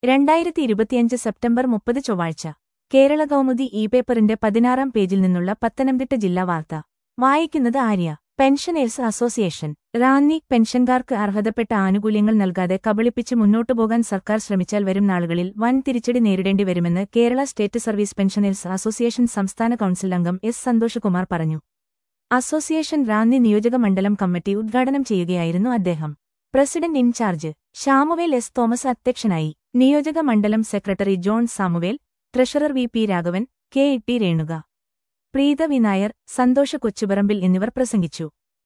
രണ്ടായിരത്തി ഇരുപത്തിയഞ്ച് സെപ്റ്റംബർ മുപ്പത് ചൊവ്വാഴ്ച കേരള കൗമുദി ഇ പേപ്പറിന്റെ പതിനാറാം പേജിൽ നിന്നുള്ള പത്തനംതിട്ട ജില്ലാ വാർത്ത വായിക്കുന്നത് ആര്യ പെൻഷനേഴ്സ് അസോസിയേഷൻ റാന്നി പെൻഷൻകാർക്ക് അർഹതപ്പെട്ട ആനുകൂല്യങ്ങൾ നൽകാതെ കബളിപ്പിച്ച് മുന്നോട്ടു പോകാൻ സർക്കാർ ശ്രമിച്ചാൽ വരും നാളുകളിൽ വൻ തിരിച്ചടി നേരിടേണ്ടി വരുമെന്ന് Kerala state service pensioners association സംസ്ഥാന കൌൺസിൽ അംഗം എസ് സന്തോഷകുമാർ പറഞ്ഞു അസോസിയേഷൻ റാന്നി നിയോജക മണ്ഡലം കമ്മിറ്റി ഉദ്ഘാടനം ചെയ്യുകയായിരുന്നു അദ്ദേഹം president in charge Samuel S Thomas അധ്യക്ഷനായി നിയോജക മണ്ഡലം secretary John Samuel treasurer V P Raghavan K E T Renuka Preetha വിനായർ സന്തോഷ കൊച്ചുപറമ്പിൽ എന്നിവർ പ്രസംഗിച്ചു